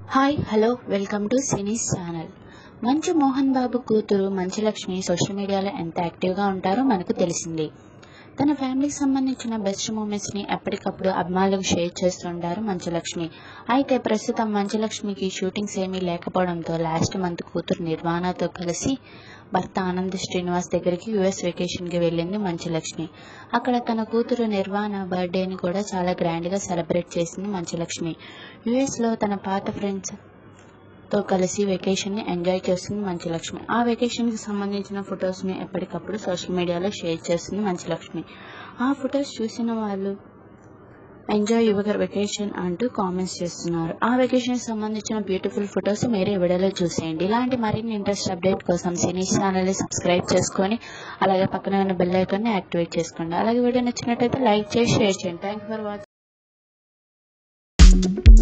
hi hello welcome to cine's channel Manchu Mohan బాబు కూతురు Manchu Lakshmi social మీడియాలో ఎంత యాక్టివ్గా ఉంటారో మనకు తెలిసింది తన ఫ్యామిలీకి సంబంధించిన బెస్ట్ మూమెంట్స్ని ఎప్పటికప్పుడు అభిమానులకు షేర్ చేస్తుంటారు మంచులక్ష్మి అయితే ప్రస్తుతం మంచులక్ష్మికి షూటింగ్స్ ఏమీ లేకపోవడంతో లాస్ట్ మంత్ కూతురు నిర్వాణతో కలిసి భర్త ఆనంద్ శ్రీనివాస్ దగ్గరికి యుఎస్ వెకేషన్కి వెళ్ళింది మంచులక్ష్మి అక్కడ తన కూతురు నిర్వాణ బర్త్డేని కూడా చాలా గ్రాండ్గా సెలబ్రేట్ చేసింది మంచులక్ష్మి యుఎస్లో తన పాత ఫ్రెండ్స్ తో కలిసి వెకేషన్ ని ఎంజాయ్ చేస్తుంది మంచులక్ష్మి ఆ వెకేషన్ కి సంబంధించిన ఫొటోస్ ని ఎప్పటికప్పుడు సోషల్ మీడియాలో షేర్ చేస్తుంది మంచులక్ష్మి ఆ ఫొటోస్ చూసిన వాళ్ళు ఎంజాయ్ యువర్ వెకేషన్ అంటూ కామెంట్స్ చేస్తున్నారు ఆ వెకేషన్ కి సంబంధించిన బ్యూటిఫుల్ ఫొటోస్ మీరే వీడియోలో చూసేయండి ఇలాంటి మరిన్ని ఇంట్రెస్ట్ అప్డేట్ కోసం సినీ ఛానల్ ని సబ్స్క్రైబ్ చేసుకొని అలాగే పక్కన ఉన్న బెల్ ఐకాన్ ని యాక్టివేట్ చేసుకోండి అలాగే వీడియో నచ్చినట్టయితే లైక్ చేసి షేర్ చేయండి థ్యాంక్ ఫర్ వాచింగ్